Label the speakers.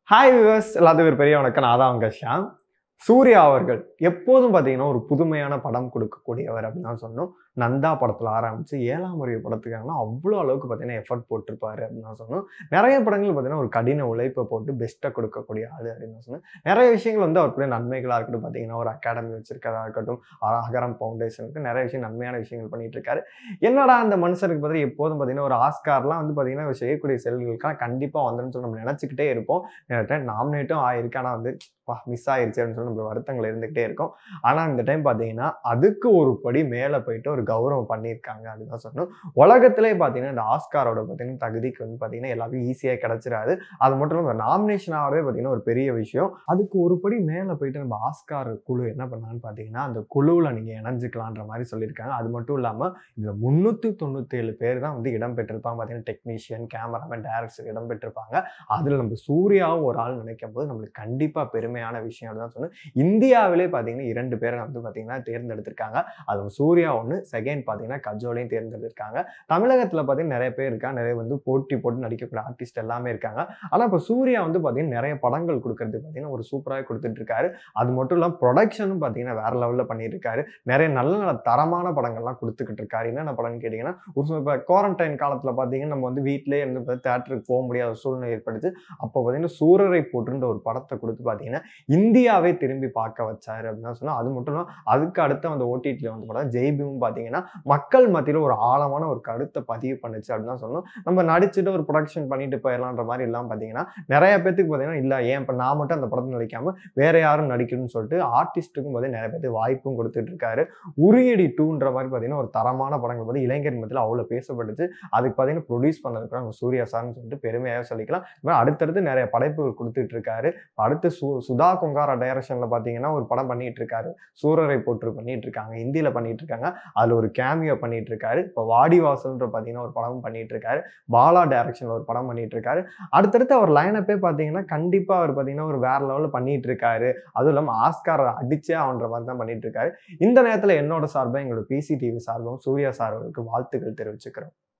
Speaker 1: hi viewers எல்லாத்துக்கும் ஒரு பெரிய வணக்கம் நான் தான் உங்க ஷாம் சூர்யா அவர்கள் எப்போதும் பார்த்தீங்கன்னா ஒரு புதுமையான படம் கொடுக்கக்கூடியவர் அப்படின்னு தான் சொன்னோம் நந்தா படத்தில் ஆரம்பித்து ஏழாம் முறை படத்துக்காங்கன்னா அவ்வளோ அளவுக்கு பார்த்தீங்கன்னா எஃபர்ட் போட்டிருப்பாரு அப்படின்னு தான் சொன்னோம் நிறைய படங்கள் பார்த்தீங்கன்னா ஒரு கடின உழைப்பை போட்டு பெஸ்ட்டை கொடுக்கக்கூடிய ஆள் அப்படின்னு தான் சொன்னோம் நிறைய விஷயங்கள் வந்து அவருக்குரிய நன்மைகளாக இருக்கட்டும் பார்த்தீங்கன்னா ஒரு அகாடமி வச்சிருக்கதா இருக்கட்டும் அகரம் ஃபவுண்டேஷனுக்கு நிறைய விஷயம் நன்மையான விஷயங்கள் பண்ணிட்டு இருக்காரு என்னடா அந்த மனுஷருக்கு பார்த்தீங்கன்னா எப்போதும் பார்த்தீங்கன்னா ஒரு ஆஸ்கார்லாம் வந்து பார்த்தீங்கன்னா இவர் செய்யக்கூடிய செயல்களுக்கான கண்டிப்பாக வந்துன்னு சொல்லி நம்ம நினச்சிக்கிட்டே இருப்போம் நாமினேட்டும் ஆயிருக்கு ஆனால் வந்து மிஸ் ஆயிருச்சு அப்படின்னு சொல்லி நம்ம வருத்தங்கள் இருந்துகிட்டே இருக்கும் ஆனால் இந்த டைம் பார்த்தீங்கன்னா அதுக்கு ஒரு படி மேலே போயிட்டு ஒரு கௌரவம் பண்ணியிருக்காங்க அப்படின்னு தான் சொன்னோம் உலகத்திலே பார்த்தீங்கன்னா இந்த ஆஸ்காரோட பார்த்தீங்கன்னா தகுதிக்கு வந்து பார்த்தீங்கன்னா எல்லாருக்கும் ஈஸியாக கிடச்சிடாது அது மட்டும் இல்லாமல் நாமினேஷன் ஆகிறதே பார்த்தீங்கன்னா ஒரு பெரிய விஷயம் அதுக்கு ஒரு படி மேலே போயிட்டு நம்ம ஆஸ்கார் குழு என்ன பண்ணான்னு பார்த்தீங்கன்னா அந்த குழுவில் நீங்கள் இணைஞ்சிக்கலான்ற மாதிரி சொல்லியிருக்காங்க அது மட்டும் இல்லாமல் இதில் முந்நூற்றி தொண்ணூற்றேழு பேர் தான் வந்து இடம் பெற்றிருப்பாங்க பார்த்தீங்கன்னா டெக்னீஷியன் கேமராமேன் டேரக்டர் இடம் பெற்றிருப்பாங்க அதில் நம்ம சூர்யாவும் ஒரு ஆள் நினைக்கும் போது நம்மளுக்கு கண்டிப்பாக பெருமையான விஷயம் தான் சொன்னேன் இந்தியாவிலே பார்த்தீங்கன்னா இரண்டு பேரை வந்து பார்த்தீங்கன்னா தேர்ந்தெடுத்திருக்காங்க அது சூர்யா ஒன்று செகண்ட் பார்த்தீங்கன்னா கஜோலையும் தேர்ந்தெடுத்திருக்காங்க தமிழகத்தில் பார்த்தீங்கன்னா நிறைய பேர் இருக்காங்க நிறைய வந்து போட்டி போட்டு நடிக்கக்கூடிய ஆர்டிஸ்ட் எல்லாமே இருக்காங்க ஆனால் இப்போ சூர்யா வந்து பார்த்தீங்கன்னா நிறைய படங்கள் கொடுக்கறது பார்த்தீங்கன்னா ஒரு சூப்பராக கொடுத்துட்டு இருக்காரு அது மட்டும் இல்லாமல் ப்ரொடக்ஷனும் பார்த்தீங்கன்னா வேற லெவலில் பண்ணிட்டு இருக்காரு நிறைய நல்ல நல்ல தரமான படங்கள்லாம் கொடுத்துக்கிட்டு இருக்காரு என்னென்ன படம்னு கேட்டிங்கன்னா ஒரு இப்போ குவாரண்டைன் காலத்தில் பார்த்தீங்கன்னா நம்ம வந்து வீட்டிலே இருந்து தேட்டருக்கு போக முடியாத சூழ்நிலை ஏற்படுது அப்போ பார்த்தீங்கன்னா சூரரை போட்டுன்ற ஒரு படத்தை கொடுத்து பார்த்தீங்கன்னா இந்தியாவே திரும்பி பார்க்க வச்சாரு அப்படின்னு சொன்னால் அது மட்டும் இல்லாமல் அதுக்கு அடுத்து அந்த ஓடிடியில் வந்து படம் ஜெய்பீம் பார்த்தீங்கன்னா மக்கள் மத்தியில் ஒரு ஆழமான ஒரு கருத்தை பதிவு பண்ணுச்சு அப்படின்னு தான் சொல்லணும் நம்ம நடிச்சுட்டு ஒரு ப்ரொடக்ஷன் பண்ணிட்டு போயிடலான்ற மாதிரி இல்லாமல் பார்த்தீங்கன்னா நிறைய பேத்துக்கு பார்த்தீங்கன்னா இல்லை ஏன் இப்போ நான் மட்டும் அந்த படத்தில் நடிக்காமல் வேற யாரும் நடிக்கணும்னு சொல்லிட்டு ஆர்டிஸ்ட்டுக்கும் போது நிறைய பேருக்கு வாய்ப்பும் கொடுத்துட்டு இருக்காரு உரியடி டூன்ற மாதிரி பார்த்தீங்கன்னா ஒரு தரமான படங்கள் வந்து இளைஞர் மத்தியில் அவ்வளோ பேசப்பட்டுச்சு அதுக்கு பார்த்தீங்கன்னா ப்ரொடியூஸ் பண்ணதுக்கு நம்ம சூர்யா சார்னு சொல்லிட்டு பெருமையாக சொல்லிக்கலாம் இது மாதிரி அடுத்தடுத்து நிறைய படைப்புகள் கொடுத்துட்டு இருக்காரு அடுத்து சு சுதா கொங்காரா டைரக்ஷனில் பார்த்தீங்கன்னா ஒரு படம் பண்ணிட்டு இருக்காரு சூரரை போட்டு பண்ணிட்டு இருக்காங்க ஹிந்தியில் பண்ணிட்டு இருக்காங்க அதில் ஒரு கேமியோ பண்ணிட்டு இருக்காரு இப்போ வாடிவாசல்ன்ற பார்த்தீங்கன்னா ஒரு படமும் பண்ணிட்டு இருக்காரு பாலா டைரக்ஷனில் ஒரு படம் பண்ணிட்டு இருக்காரு அடுத்தடுத்து அவர் லைனப்பே பார்த்தீங்கன்னா கண்டிப்பாக அவர் பார்த்தீங்கன்னா ஒரு வேற லெவலில் பண்ணிட்டு இருக்காரு அதுவும் இல்லாமல் ஆஸ்கார் அடிச்சே அவன்ற மாதிரி தான் பண்ணிட்டு இருக்காரு இந்த நேரத்தில் என்னோட சார்பாக எங்களோட பிசிடிவி சார்பும் சூர்யா சார்களுக்கு வாழ்த்துக்கள் தெரிவிச்சுக்கிறோம்